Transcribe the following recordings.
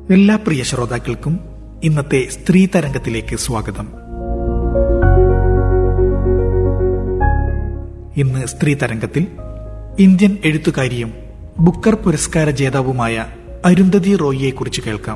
എല്ലാ പ്രിയ ശ്രോതാക്കൾക്കും ഇന്നത്തെ സ്ത്രീ തരംഗത്തിലേക്ക് സ്വാഗതം ഇന്ന് സ്ത്രീ തരംഗത്തിൽ ഇന്ത്യൻ എഴുത്തുകാരിയും ബുക്കർ പുരസ്കാര ജേതാവുമായ അരുന്ധതി റോയിയെ കുറിച്ച് കേൾക്കാം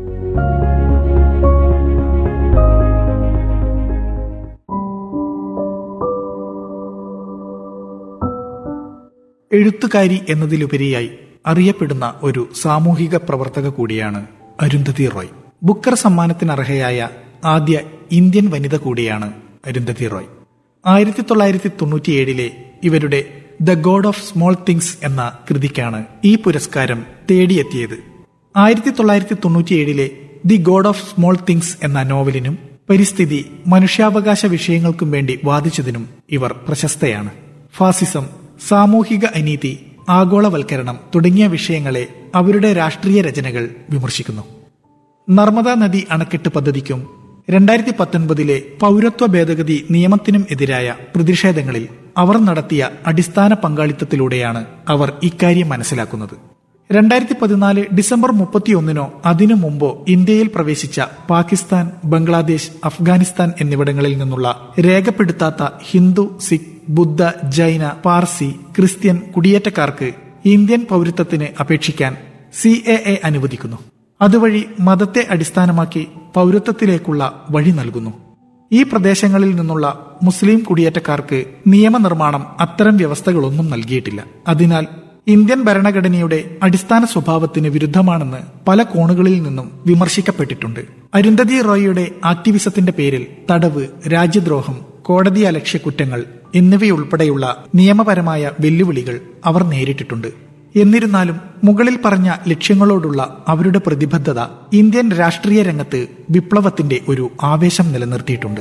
എഴുത്തുകാരി എന്നതിലുപരിയായി അറിയപ്പെടുന്ന ഒരു സാമൂഹിക പ്രവർത്തക കൂടിയാണ് അരുന്ധതി റോയ് ബുക്കർ സമ്മാനത്തിനർഹയായ ആദ്യ ഇന്ത്യൻ വനിത കൂടിയാണ് അരുന്ധതി റോയ് ആയിരത്തി തൊള്ളായിരത്തി തൊണ്ണൂറ്റിയേഴിലെ ഇവരുടെ the God of Small Things എന്ന കൃതിക്കാണ് ഈ പുരസ്കാരം തേടിയെത്തിയത് ആയിരത്തി തൊള്ളായിരത്തി തൊണ്ണൂറ്റിയേഴിലെ the God of Small Things എന്ന നോവലിനും പരിസ്ഥിതി മനുഷ്യാവകാശ വിഷയങ്ങൾക്കും വേണ്ടി വാദിച്ചതിനും ഇവർ പ്രശസ്തയാണ് ഫാസിസം സാമൂഹിക അനീതി ആഗോളവൽക്കരണം തുടങ്ങിയ വിഷയങ്ങളെ അവരുടെ രാഷ്ട്രീയ രചനകൾ വിമർശിക്കുന്നു നർമ്മദ നദി അണക്കെട്ട് പദ്ധതിക്കും രണ്ടായിരത്തി പത്തൊൻപതിലെ പൗരത്വ ഭേദഗതി നിയമത്തിനും എതിരായ പ്രതിഷേധങ്ങളിൽ അവർ നടത്തിയ അടിസ്ഥാന പങ്കാളിത്തത്തിലൂടെയാണ് അവർ ഇക്കാര്യം മനസ്സിലാക്കുന്നത് രണ്ടായിരത്തി പതിനാല് ഡിസംബർ മുപ്പത്തിയൊന്നിനോ അതിനു മുമ്പോ ഇന്ത്യയിൽ പ്രവേശിച്ച പാകിസ്ഥാൻ ബംഗ്ലാദേശ് അഫ്ഗാനിസ്ഥാൻ എന്നിവിടങ്ങളിൽ നിന്നുള്ള രേഖപ്പെടുത്താത്ത ഹിന്ദു സിഖ് ബുദ്ധ ജൈന പാർസി ക്രിസ്ത്യൻ കുടിയേറ്റക്കാർക്ക് ഇന്ത്യൻ പൗരത്വത്തിന് അപേക്ഷിക്കാൻ സി എ എ അനുവദിക്കുന്നു അതുവഴി മതത്തെ അടിസ്ഥാനമാക്കി പൗരത്വത്തിലേക്കുള്ള വഴി നൽകുന്നു ഈ പ്രദേശങ്ങളിൽ നിന്നുള്ള മുസ്ലിം കുടിയേറ്റക്കാർക്ക് നിയമനിർമ്മാണം അത്തരം വ്യവസ്ഥകളൊന്നും നൽകിയിട്ടില്ല അതിനാൽ ഇന്ത്യൻ ഭരണഘടനയുടെ അടിസ്ഥാന സ്വഭാവത്തിന് വിരുദ്ധമാണെന്ന് പല കോണുകളിൽ നിന്നും വിമർശിക്കപ്പെട്ടിട്ടുണ്ട് അരുന്ധതി റോയിയുടെ ആക്ടിവിസത്തിന്റെ പേരിൽ തടവ് രാജ്യദ്രോഹം കോടതി അലക്ഷ്യ കുറ്റങ്ങൾ എന്നിവയുൾപ്പെടെയുള്ള നിയമപരമായ വെല്ലുവിളികൾ അവർ നേരിട്ടിട്ടുണ്ട് എന്നിരുന്നാലും മുകളിൽ പറഞ്ഞ ലക്ഷ്യങ്ങളോടുള്ള അവരുടെ പ്രതിബദ്ധത ഇന്ത്യൻ രാഷ്ട്രീയ രംഗത്ത് വിപ്ലവത്തിന്റെ ഒരു ആവേശം നിലനിർത്തിയിട്ടുണ്ട്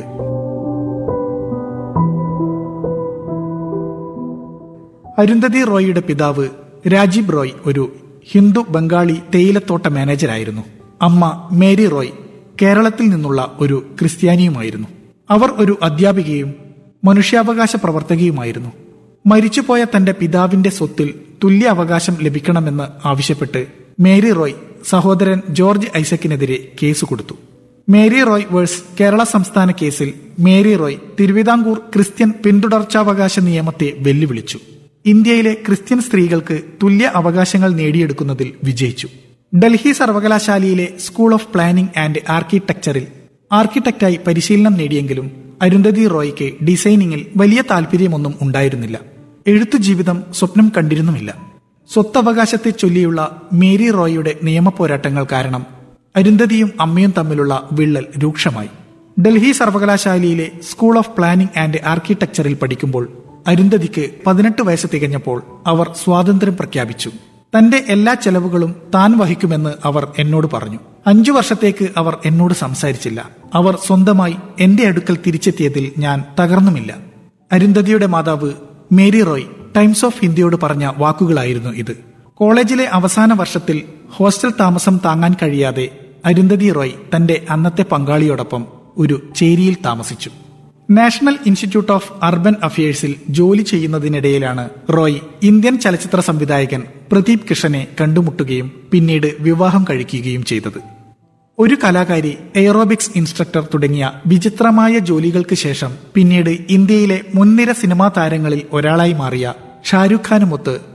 അരുന്ധതി റോയിയുടെ പിതാവ് രാജീവ് റോയ് ഒരു ഹിന്ദു ബംഗാളി തേയിലത്തോട്ട മാനേജരായിരുന്നു അമ്മ മേരി റോയ് കേരളത്തിൽ നിന്നുള്ള ഒരു ക്രിസ്ത്യാനിയുമായിരുന്നു അവർ ഒരു അധ്യാപികയും മനുഷ്യാവകാശ പ്രവർത്തകയുമായിരുന്നു മരിച്ചുപോയ തന്റെ പിതാവിന്റെ സ്വത്തിൽ തുല്യ അവകാശം ലഭിക്കണമെന്ന് ആവശ്യപ്പെട്ട് മേരി റോയ് സഹോദരൻ ജോർജ് ഐസക്കിനെതിരെ കേസ് കൊടുത്തു മേരി റോയ് വേഴ്സ് കേരള സംസ്ഥാന കേസിൽ മേരി റോയ് തിരുവിതാംകൂർ ക്രിസ്ത്യൻ പിന്തുടർച്ചാവകാശ നിയമത്തെ വെല്ലുവിളിച്ചു ഇന്ത്യയിലെ ക്രിസ്ത്യൻ സ്ത്രീകൾക്ക് തുല്യ അവകാശങ്ങൾ നേടിയെടുക്കുന്നതിൽ വിജയിച്ചു ഡൽഹി സർവകലാശാലയിലെ സ്കൂൾ ഓഫ് പ്ലാനിംഗ് ആൻഡ് ആർക്കിടെക്ചറിൽ ആർക്കിടെക്റ്റായി പരിശീലനം നേടിയെങ്കിലും അരുന്ധതി റോയ്ക്ക് ഡിസൈനിങ്ങിൽ വലിയ താല്പര്യമൊന്നും ഉണ്ടായിരുന്നില്ല എഴുത്തു ജീവിതം സ്വപ്നം കണ്ടിരുന്നുമില്ല സ്വത്തവകാശത്തെ ചൊല്ലിയുള്ള മേരി റോയിയുടെ നിയമപോരാട്ടങ്ങൾ കാരണം അരുന്ധതിയും അമ്മയും തമ്മിലുള്ള വിള്ളൽ രൂക്ഷമായി ഡൽഹി സർവകലാശാലയിലെ സ്കൂൾ ഓഫ് പ്ലാനിംഗ് ആൻഡ് ആർക്കിടെക്ചറിൽ പഠിക്കുമ്പോൾ അരുന്ധതിക്ക് പതിനെട്ട് വയസ്സ് തികഞ്ഞപ്പോൾ അവർ സ്വാതന്ത്ര്യം പ്രഖ്യാപിച്ചു തന്റെ എല്ലാ ചെലവുകളും താൻ വഹിക്കുമെന്ന് അവർ എന്നോട് പറഞ്ഞു അഞ്ചു വർഷത്തേക്ക് അവർ എന്നോട് സംസാരിച്ചില്ല അവർ സ്വന്തമായി എന്റെ അടുക്കൽ തിരിച്ചെത്തിയതിൽ ഞാൻ തകർന്നുമില്ല അരുന്ധതിയുടെ മാതാവ് മേരി റോയ് ടൈംസ് ഓഫ് ഇന്ത്യയോട് പറഞ്ഞ വാക്കുകളായിരുന്നു ഇത് കോളേജിലെ അവസാന വർഷത്തിൽ ഹോസ്റ്റൽ താമസം താങ്ങാൻ കഴിയാതെ അരുന്ധതി റോയ് തന്റെ അന്നത്തെ പങ്കാളിയോടൊപ്പം ഒരു ചേരിയിൽ താമസിച്ചു നാഷണൽ ഇൻസ്റ്റിറ്റ്യൂട്ട് ഓഫ് അർബൻ അഫയേഴ്സിൽ ജോലി ചെയ്യുന്നതിനിടയിലാണ് റോയ് ഇന്ത്യൻ ചലച്ചിത്ര സംവിധായകൻ പ്രദീപ് കിഷനെ കണ്ടുമുട്ടുകയും പിന്നീട് വിവാഹം കഴിക്കുകയും ചെയ്തത് ഒരു കലാകാരി എയറോബിക്സ് ഇൻസ്ട്രക്ടർ തുടങ്ങിയ വിചിത്രമായ ജോലികൾക്ക് ശേഷം പിന്നീട് ഇന്ത്യയിലെ മുൻനിര സിനിമാ താരങ്ങളിൽ ഒരാളായി മാറിയ ഷാരൂഖ് ഖാനുമൊത്ത്